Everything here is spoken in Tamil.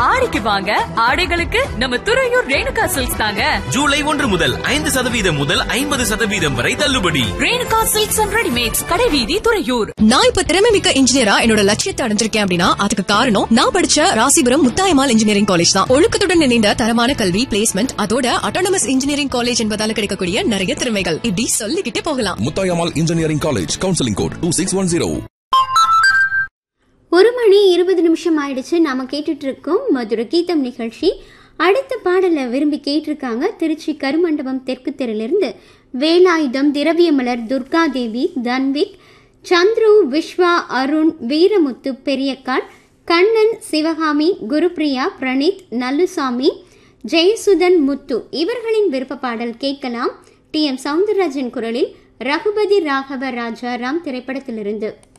ஆடிக்கு வாங்க ஆடைகளுக்கு நம்ம துறையூர் ரேணுகா சில்க்ஸ் தாங்க ஜூலை ஒன்று முதல் ஐந்து சதவீதம் முதல் ஐம்பது சதவீதம் வரை தள்ளுபடி ரேணுகா சில்க்ஸ் அண்ட் ரெடிமேட்ஸ் கடைவீதி துறையூர் நான் இப்ப திறமை மிக்க இன்ஜினியரா என்னோட லட்சியத்தை அடைஞ்சிருக்கேன் அப்படின்னா அதுக்கு காரணம் நான் படிச்ச ராசிபுரம் முத்தாயமால் இன்ஜினியரிங் காலேஜ் தான் ஒழுக்கத்துடன் இணைந்த தரமான கல்வி பிளேஸ்மெண்ட் அதோட அட்டானமஸ் இன்ஜினியரிங் காலேஜ் என்பதால கிடைக்கக்கூடிய நிறைய திறமைகள் இப்படி சொல்லிக்கிட்டே போகலாம் Muthayammal engineering college counselling code two six one zero ஒரு மணி இருபது நிமிஷம் ஆயிடுச்சு நாம கேட்டுட்டு இருக்கோம் மதுரை கீதம் நிகழ்ச்சி அடுத்த பாடலை விரும்பி கேட்டிருக்காங்க திருச்சி கருமண்டபம் தெற்கு தெருலிருந்து வேலாயுதம் திரவியமலர் துர்காதேவி தன்விக் சந்துரு விஸ்வா அருண் வீரமுத்து பெரியக்காள் கண்ணன் சிவகாமி குருப்பிரியா பிரணீத் நல்லுசாமி ஜெயசுதன் முத்து இவர்களின் விருப்ப பாடல் கேட்கலாம் டி எம் சவுந்தரராஜன் குரலில் ரகுபதி ராகவ ராஜா ராம் திரைப்படத்திலிருந்து